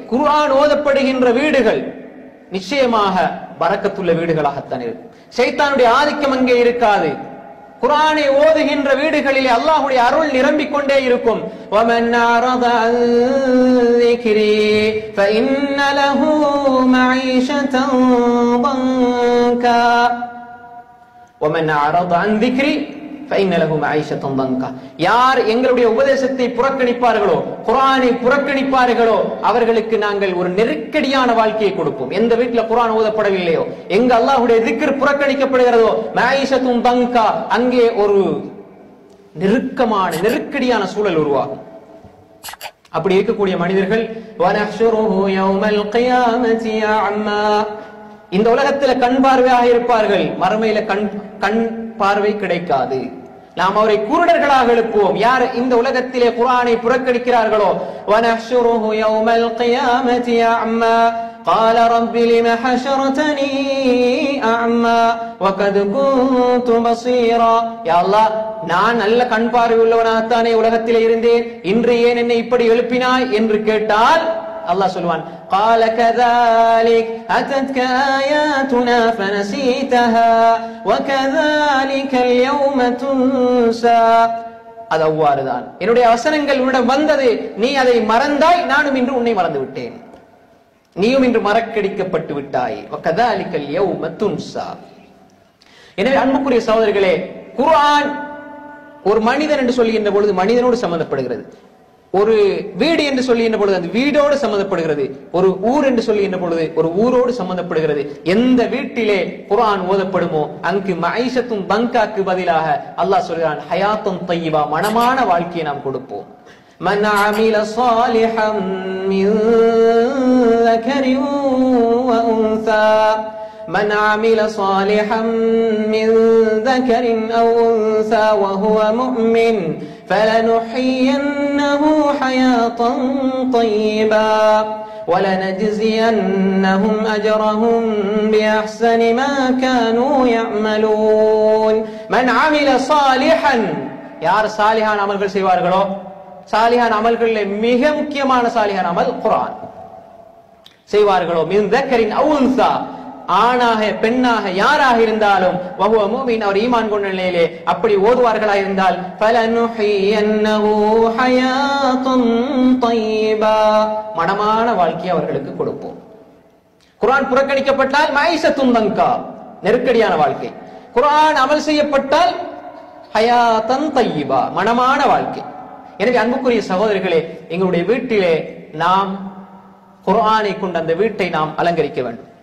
குர்ஆன் ஓதப்படுகின்ற வீடுகள் நிச்சயமாக பரக்கத்துள்ள வீடுகளாகத்தான் இருக்கும் ஷைத்தானுடைய ஆதிக்கம் அங்கே இருக்காது குர்ஆனை ஓதுகின்ற வீடுகளிலே அல்லாஹ்வுடைய அருள் நிரம்பிக் கொண்டே இருக்கும் وَمَنْ أَعْرَضَ عَنْ ذِكْرِي فَإِنَّ لَهُ مَعِيشَةً ضَنكًا وَمَنْ أَعْرَضَ عَنْ ذِكْرِي فَإِنَّ لَهُ مَعِيشَةً ضَنكًا யார் எங்களுடைய உபதேசத்தை புறக்கணிப்பார்களோ குர்ஆனை புறக்கணிப்பார்களோ அவர்களுக்கு நாங்கள் ஒரு நெருக்கடியான வாழ்க்கையை கொடுப்போம் எந்த வீட்டுல குர்ஆன் ஓதப்படவில்லையோ எங்க அல்லாஹ்வுடைய திக்ர் புறக்கணிக்கப்படுகிறதோ மஈஷத்தும் தங்கா அங்கே ஒரு நெருக்கமான நெருக்கடியான சூழல் உருவாகும் அப்படி இருக்கக்கூடிய மனிதர்கள் وَنَحْشُرُهُ يَوْمَ الْقِيَامَةِ أَعْمَى இந்த உலகத்துல கண் பார்வையாக இருப்பார்கள் மறுமையில கண் கண் பார்வை கிடைக்காது நாம் அவரை குருடர்களாக எழுப்புவோம் யார் இந்த உலகத்திலே குர்ஆனை புறக்கணிக்கிறார்களோ وَنَحْشُرُهُ يَوْمَ الْقِيَامَةِ أَعْمَى قال رب لم حشرتني أعمى وقد كنت بصيرا يا الله நான் நல்ல கண் பார்வை உள்ளவனாகத்தானே உலகத்திலே இருந்தேன் இன்று ஏன் என்னை இப்படி எழுப்பினாய் என்று கேட்டால் அல்லாஹ் சொல்வான் قال كذلك أتتك آياتنا فنسيتها وكذلك اليوم تنسى அது அவ்வாறுதான் என்னுடைய வசனங்கள் உன்னிடம் வந்தது நீ அதை மறந்தாய் நானும் இன்று உன்னை மறந்து விட்டேன் நீயும் இன்று மறக்கடிக்கப்பட்டு விட்டாய் வக்கதாலிக்கல் யௌம துன்சா எனவே அன்புக்குரிய சகோதரர்களே குர்ஆன் ஒரு மனிதன் என்று சொல்லுகின்ற பொழுது மனிதனோடு சம்பந்தப்படுகிறது ஒரு வீடு என்று சொல்லுகின்ற பொழுது அந்த வீடோடு சம்பந்தப்படுகிறது ஒரு ஊர் என்று சொல்லுகின்ற பொழுது ஒரு ஊரோடு சம்பந்தப்படுகிறது எந்த வீட்டிலே குர்ஆன் ஓதப்படுமோ அங்கு மைஷத்தும் பங்காக்கு பதிலாக அல்லாஹ் சொல்கிறான் ஹயாத்தும் தையிபா மனமான வாழ்க்கையை நாம் கொடுப்போம் من عمل صالحا من ذكر وأنثى من عمل صالحا من ذكر أو أنثى وهو مؤمن فلنحيينه حياة طيبة ولنجزينهم أجرهم بأحسن ما كانوا يعملون من عمل صالحا யார் சாலிஹான் அமல்கள் செய்வார்களோ சாலிஹான் அமல்களில் மிக முக்கியமான சாலிஹான் அமல் குர்ஆன் செய்வார்களோ மின் தக்கரின் அவுன்சா ஆணாக பெண்ணாக யாராக இருந்தாலும் வஹுவ மூமின் அவர் ஈமான் கொண்ட நிலையிலே அப்படி ஓதுவார்களாக இருந்தால் ஃபலனுஹியன்னஹு ஹயாத்துன் தய்யிபா மனமான வாழ்க்கையை அவர்களுக்கு கொடுப்போம் குர்ஆன் புறக்கணிக்கப்பட்டால் மைசத்துன் தங்கா நெருக்கடியான வாழ்க்கை குர்ஆன் அமல் செய்யப்பட்டால் ஹயாத்தன் தையிபா மனமான வாழ்க்கை எனவே அன்புக்குரிய சகோதரிகளே எங்களுடைய வீட்டிலே நாம் குர்ஆனை கொண்டு அந்த வீட்டை நாம் அலங்கரிக்க வேண்டும்